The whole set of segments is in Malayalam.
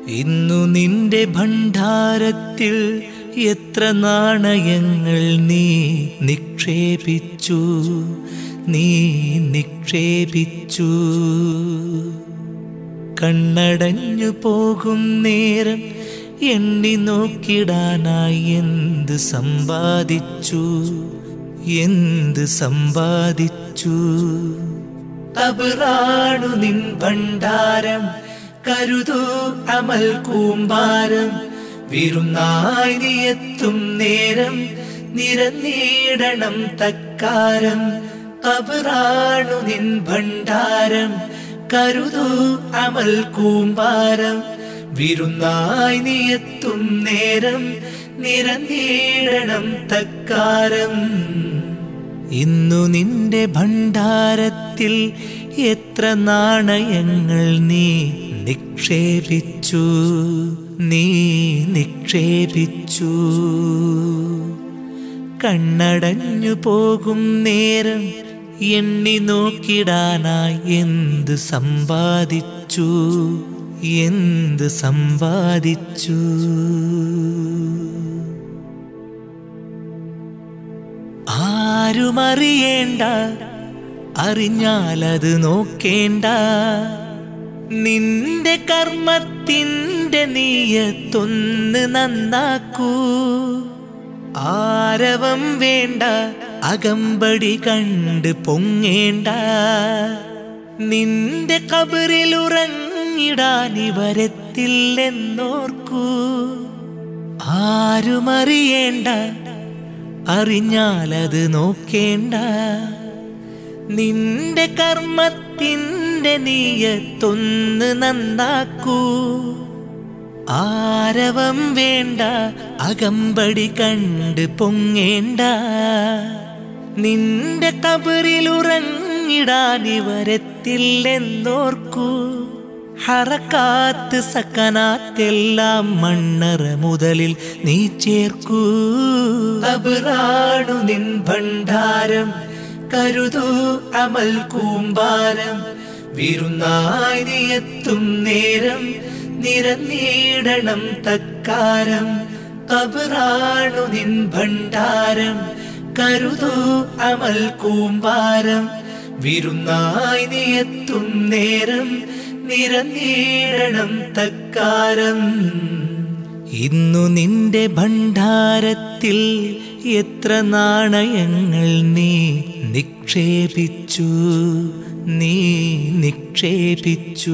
ഇന്നു നിന്റെ ഭണ്ഡാരത്തിൽ എത്ര നാണയങ്ങൾ നീ നിക്ഷേപിച്ചു നീ നിക്ഷേപിച്ചു കണ്ണടഞ്ഞു പോകും നേരം എണ്ണി നോക്കിടാനായി എന്ത് സമ്പാദിച്ചു എന്ത് സമ്പാദിച്ചു അബറാണു നിൻ ഭണ്ഡാരം കരുതൂ അമൽ കൂമ്പാരം വിരുന്നായി നീ എത്തും നേരം നിരന്നീടണം തക്കാരം അബറാണു നിൻ ഭണ്ഡാരം കരുതൂ അമൽ കൂമ്പാരം വിരുന്നായി നീ എത്തും നേരം നിരന്നീടണം തക്കാരം ഇന്നു നിന്റെ ഭണ്ഡാരത്തിൽ എത്ര നാണയങ്ങൾ നീ നിക്ഷേപിച്ചു നീ നിക്ഷേപിച്ചു കണ്ണടഞ്ഞു പോകും നേരം എണ്ണി നോക്കിടാനായി എന്ത് സമ്പാദിച്ചു എന്ത് സമ്പാദിച്ചു ആരുമറിയേണ്ട അറിഞ്ഞാലത് നോക്കേണ്ട നിന്റെ കർമ്മത്തിൻ്റെ നീയത്തൊന്ന് നന്നാക്കൂ ആരവം വേണ്ട അകമ്പടി കണ്ട് പൊങ്ങേണ്ട നിന്റെ കബറിൽ ഉറങ്ങിടാൻ ഇവരെത്തില്ലെന്നോർക്കൂ ആരുമറിയേണ്ട അറിഞ്ഞാലത് നോക്കേണ്ട നിന്റെ കർമ്മത്തിൻ്റെ നീയത്തൊന്ന് നന്നാക്കൂ ആരവം വേണ്ട അകമ്പടി കണ്ട് പൊങ്ങേണ്ട നിന്റെ കബറിൽ ഉറങ്ങിടാൻ ഇവരെത്തില്ലെന്നോർക്കൂ ഹറക്കാത്ത് സക്കനാത്തെല്ലാം മണ്ണറ മുതലിൽ നീ ചേർക്കൂ അബറാണു നിൻ ഭണ്ഡാരം കരുതൂ അമൽ കൂമ്പാരം വിരുന്നായി നീ എത്തും നേരം നിരന്നീടണം തക്കാരം അബറാണു നിൻ ഭണ്ഡാരം കരുതൂ അമൽ കൂമ്പാരം വിരുന്നായി നീ എത്തും നേരം നിരന്നീടണം തക്കാരം ഇന്നു നിന്റെ ഭണ്ഡാരത്തിൽ എത്ര നാണയങ്ങൾ നീ നിക്ഷേപിച്ചു നീ നിക്ഷേപിച്ചു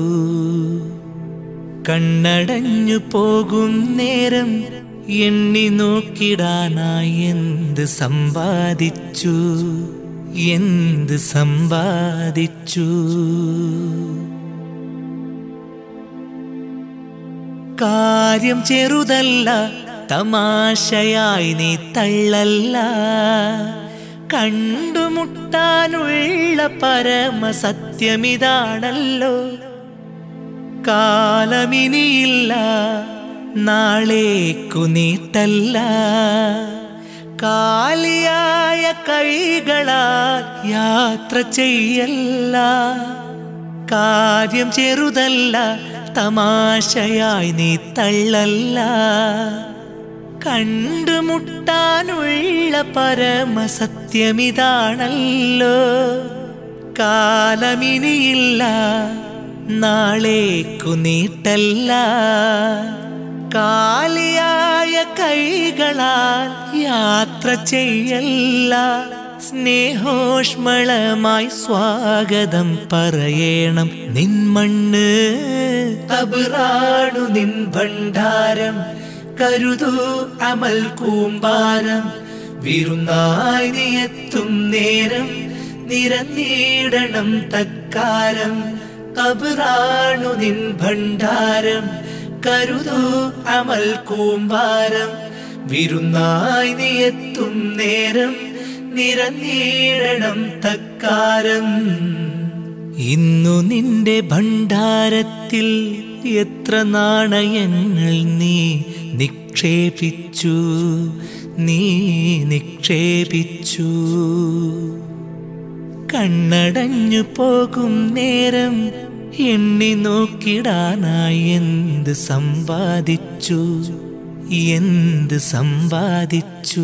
കണ്ണടഞ്ഞു പോകും നേരം എണ്ണി നോക്കിടാനായി എന്ത് സമ്പാദിച്ചു എന്ത് സമ്പാദിച്ചു കാര്യം ചെറുതല്ല തമാശയായി നീ തള്ളല്ല കണ്ടുമുട്ടാനുള്ള പരമസത്യമിതാണല്ലോ കാലമിനിയില്ല നാളേക്കു നീട്ടല്ല കാലിയായ കൈകളാൽ യാത്ര ചെയ്യല്ല കാര്യം ചെറുതല്ല തമാശയായി നീ തള്ളല്ല കണ്ടുമുട്ടാനുള്ള പരമസത്യമിതാണല്ലോ കാലമിനിയില്ല നാളേക്കു നീട്ടല്ല കാലിയായ കൈകളാൽ യാത്ര ചെയ്യല്ല സ്നേഹോഷ്മളമായി സ്വാഗതം പറയണം നിൻ മണ്ണ് അബറാണു നിൻ ഭണ്ഡാരം കരുതൂ അമൽ കൂമ്പാരം വിരുന്നായി നീ എത്തും നേരം നിരന്നീടണം തക്കാരം അബറാണു നിൻ ഭണ്ഡാരം കരുതൂ അമൽ കൂമ്പാരം വിരുന്നായി നീ എത്തും നേരം നിരന്നീടണം തക്കാരം ഇന്നു നിന്റെ ഭണ്ഡാരത്തിൽ എത്ര നാണയങ്ങൾ നീ നിക്ഷേപിച്ചു നീ നിക്ഷേപിച്ചു കണ്ണടഞ്ഞു പോകും നേരം എണ്ണി നോക്കിടാനായി എന്ത് സമ്പാദിച്ചു എന്ത് സമ്പാദിച്ചു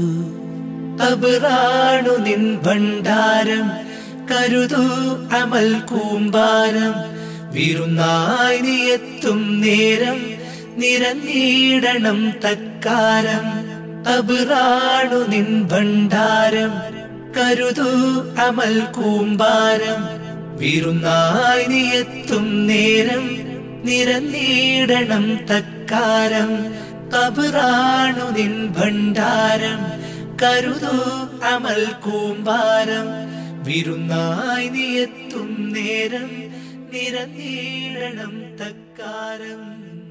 അബറാണു നിൻ ഭണ്ഡാരം കരുതൂ അമൽ കൂമ്പാരം വിരുന്നായി നീ എത്തും നേരം നിരന്നീടണം തക്കാരം അബറാണു നിൻ ഭണ്ഡാരം കരുതൂ അമൽ കൂമ്പാരം വിരുന്നായി നീ എത്തും നേരം നിരന്നീടണം തക്കാരം കബറാണു നിൻ ഭണ്ഡാരം കരുതൂ അമൽ കൂമ്പാരം വിരുന്നായി നീ എത്തും നേരം നിരന്നീടണം തക്കാരം